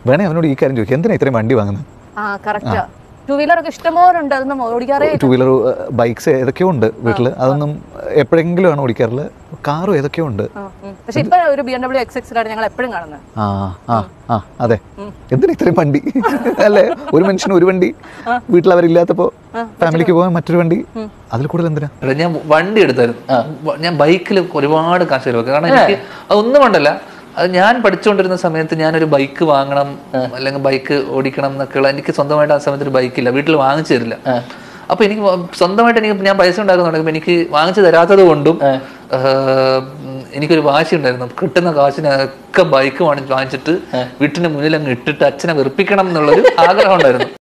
വേണേ അവനോട് ഈ കാര്യം ചോദിക്കും എന്തിനാ ഇത്രയും വണ്ടി വാങ്ങുന്നത് ആ കറക്റ്റ് ടൂ വീലർ ഒക്കെ ഇഷ്ടംപോലെ ഉണ്ട് അതൊന്നും ഓടിക്കാറേ ടൂ വീലർ ബൈക്സ് ഏതൊക്കെയോ ഉണ്ട് വീട്ടിൽ അതൊന്നും എപ്പോഴെങ്കിലും ആണ് ഓടിക്കാറുള്ളത് കാറും ഏതൊക്കെയോ ഉണ്ട് ആ, ഉം. പക്ഷെ ഇപ്പൊ ഒരു ബി എം ഡബ്ല്യു എക്സ് എക്സിലാണ് ഞങ്ങൾ എപ്പോഴും കാണുന്നത് ആ ആ ആ അതെ എന്തിനാ ഇത്രയും വണ്ടി അല്ലേ ഒരു മനുഷ്യന് ഒരു വണ്ടി വീട്ടിൽ അവരില്ലാത്തപ്പോ ഫാമിലിക്ക് പോകാൻ മറ്റൊരു വണ്ടി അതിൽ കൂടുതൽ എന്തിനാ എടാ, ഞാൻ വണ്ടി എടുത്തായിരുന്നു വ- ഞാൻ ബൈക്കിൽ ഒരുപാട് കാശ് ചിലവാക്കി കാരണം എനിക്ക് അതൊന്നും കൊണ്ടല്ല അത് ഞാൻ പഠിച്ചുകൊണ്ടിരുന്ന സമയത്ത് ഞാനൊരു ബൈക്ക് വാങ്ങണം അല്ലെങ്കിൽ ബൈക്ക് ഓടിക്കണം എന്നൊക്കെയുള്ള എനിക്ക് സ്വന്തമായിട്ട് ആ സമയത്ത് ഒരു ബൈക്കില്ല വീട്ടിൽ വാങ്ങിച്ചു തരില്ല അപ്പൊ എനിക്ക് വ- സ്വന്തമായിട്ട് എനിക്ക് ഞാൻ പൈസ ഉണ്ടാക്കുന്നുണ്ടെങ്കിൽ എനിക്ക് വാങ്ങിച്ചു തരാത്തത് കൊണ്ടും ഏഹ്, ഉം, എനിക്കൊരു വാശി ഉണ്ടായിരുന്നു കിട്ടുന്ന കാശിനൊക്കെ ബൈക്ക് വാങ്ങിച്ച് വാങ്ങിച്ചിട്ട് വീട്ടിന് മുന്നിൽ അങ്ങ് ഇട്ടിട്ട് അച്ഛനെ വെറുപ്പിക്കണം എന്നുള്ളൊരു ആഗ്രഹം ഉണ്ടായിരുന്നു